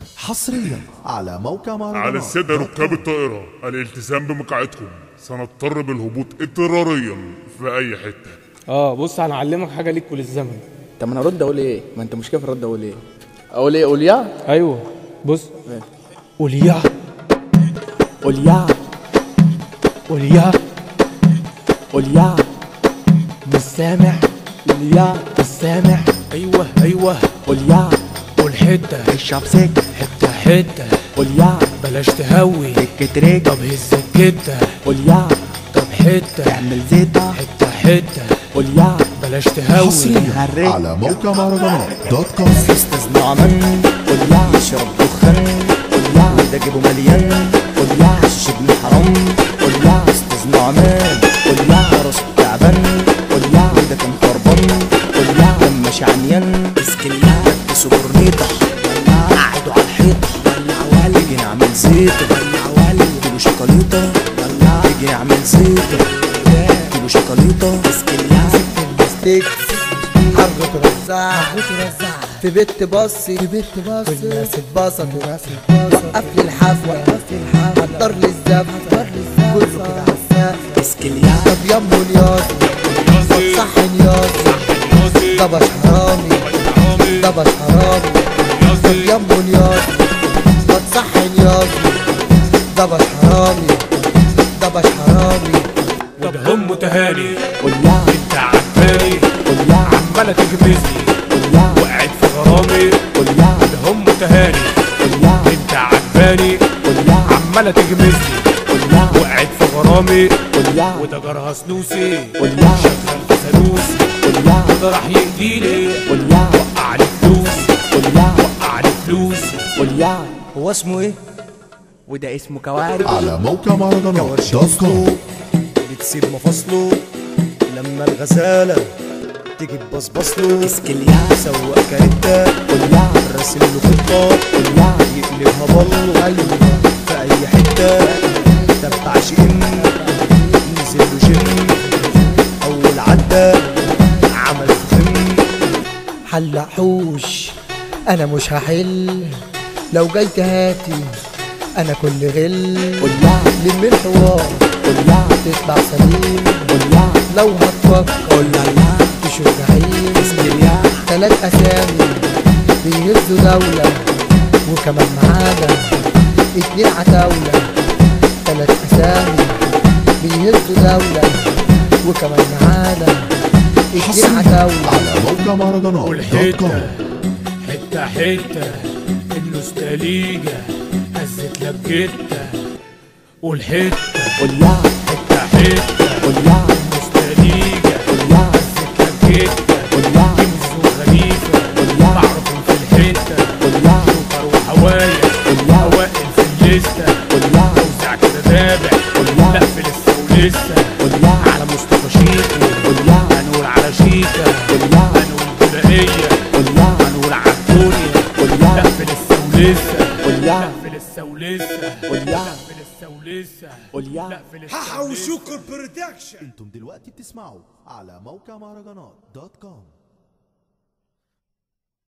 حصريا على موقع مهرجانات على السادة ركاب الطائرة الالتزام بمقاعدكم سنضطر بالهبوط اضطراريا في أي حتة اه بص هنعلمك حاجه ليك وللزمن طب ما انا ارد اقول ايه ما انت مش كيف الرد اقول ايه اقول ايه قول يا ايوه بص إيه؟ قول يا قول يا قول يا قول يا مش سامع قول يا مش سامع ايوه ايوه قول يا قول حته اشرب سك حته حته قول يا بلاش تهوي تك تريك طب هز الجده قول يا طب حته اعمل زيطة حته حته قول يا بلاش تهوي حصريا هريك على موقع مهرجانات دوت كوم استزنع من قول يا اشرب دخان قول يا وده جيبه مليان قول يا الشبن حرام قول يا استزنع من قول يا راس تعبان قول يا وده كان خربان قول يا لما شعنيان اسكليا لبسوا برنيطة قعدوا على الحيطة ولع والي تيجي نعمل زيطة ولع والي كيلو شوكولاتة ولع تيجي نعمل زيطة كيلو شوكولاتة اسكليا ستيك حرة رزع في بيت بصي في بيت بصي والناس اتبسطوا وقف لي الحفلة حضر لي الزفة كله كده عالسقف اسكليا طب يمو نياضي صح نياضي طبش حرامي طبش حرامي طب يمو نياضي صح نياضي طبش حرامي طبش حرامي طب هم تهاني قول يا انت عجباني قول يا عماله تجبزني قول يا وقعد في غرامي قول يا ده هم تهاني قول يا انت عجباني قول يا عماله تجمزني قول يا وقعد في غرامي قول يا وده جرها سنوسي قول يا شغال في فانوس قول يا وده راح يأذيني قول يا وقع لي فلوس قول يا وقع لي فلوس قول يا هو اسمه ايه وده اسمه كوارث على موقع مهرجانات دوت كوم بتسيب مفاصله لما الغزالة تيجي تبصبص له اسكليا سواق كارته قول يا راسم له خطة قول يا يقلبها بله أيوة في أي حتة تبع شيم نزل له جيم أول عدى عمل فخم حلق حوش أنا مش هحل لو جاي تهاتي أنا كل غل قول يا لم الحوار قول يا تطلع سليم قول يا لو هتفكر قول يا تشوف جحيم اسكليا تلات أسامي بيهزوا دولة وكمان معانا اتنين عتاولة تلات أسامي بيهزوا دولة وكمان معانا اتنين حصريا عتاولة على موقع مهرجانات دوت والحتة كوم حتة حتة النوستاليجا هزت لك جتة والحتة قول يا حتة حتة قول يا النوستاليجا قول يا هزت لك جتة قول يا كنز وخليفة قول يا معروفين في الحتة قول يا سكر وحوايا قول يا أوائل في الليستة قول يا توزع كده دابع قول يا لا في لسه ولسه قول يا على مصطفى شيكو قول يا هنقول على شيكا قول يا هنقول بدائية قول يا هنقول على الدنيا قول يا لا في لسه ولسه قول يا لا في لسه ولسه قول يا لا في لسه ولسه قول يا لا في لسه ولسه انتم دلوقتي بتسمعوا على موقع مهرجانات دوت كوم